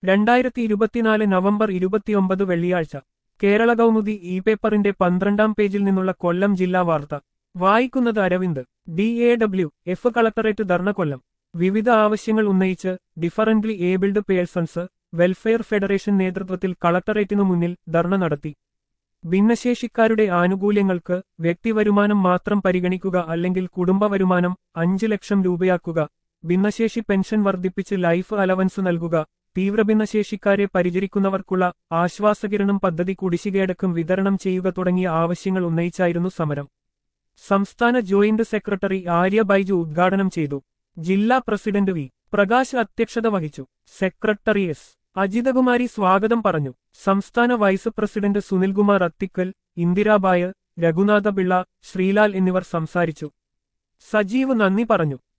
രണ്ടായിരത്തി ഇരുപത്തിനാല് നവംബർ ഇരുപത്തിയൊമ്പത് വെള്ളിയാഴ്ച കേരള കൗമുദി ഇ പേപ്പറിന്റെ പന്ത്രണ്ടാം പേജിൽ നിന്നുള്ള കൊല്ലം ജില്ലാ വാർത്ത വായിക്കുന്നത് Aravind D A W F collectorate dharna Kollam വിവിധ ആവശ്യങ്ങൾ ഉന്നയിച്ച് differently abled persons welfare federation നേതൃത്വത്തിൽ കളക്ടറേറ്റിനു മുന്നിൽ ധർണ നടത്തി ഭിന്നശേഷിക്കാരുടെ ആനുകൂല്യങ്ങൾക്ക് വ്യക്തിവരുമാനം മാത്രം പരിഗണിക്കുക അല്ലെങ്കിൽ കുടുംബ വരുമാനം അഞ്ച് ലക്ഷം രൂപയാക്കുക ഭിന്നശേഷി പെൻഷൻ വർദ്ധിപ്പിച്ച് ലൈഫ് അലവൻസ് നൽകുക തീവ്രഭിന്നശേഷിക്കാരെ പരിചരിക്കുന്നവർക്കുള്ള ആശ്വാസകിരണം പദ്ധതി കുടിശ്ശികയടക്കം വിതരണം ചെയ്യുക തുടങ്ങിയ ആവശ്യങ്ങൾ ഉന്നയിച്ചായിരുന്നു സമരം സംസ്ഥാന ജോയിന്റ് സെക്രട്ടറി ആര്യ ബൈജു ഉദ്ഘാടനം ചെയ്തു ജില്ലാ പ്രസിഡന്റ് വി പ്രകാശ് അധ്യക്ഷത വഹിച്ചു സെക്രട്ടറി എസ് അജിതകുമാരി സ്വാഗതം പറഞ്ഞു സംസ്ഥാന വൈസ് പ്രസിഡന്റ് സുനിൽകുമാർ അത്തിക്കൽ ഇന്ദിരാബായ് രഘുനാഥ പിള്ള ശ്രീലാൽ എന്നിവർ സംസാരിച്ചു സജീവ് നന്ദി പറഞ്ഞു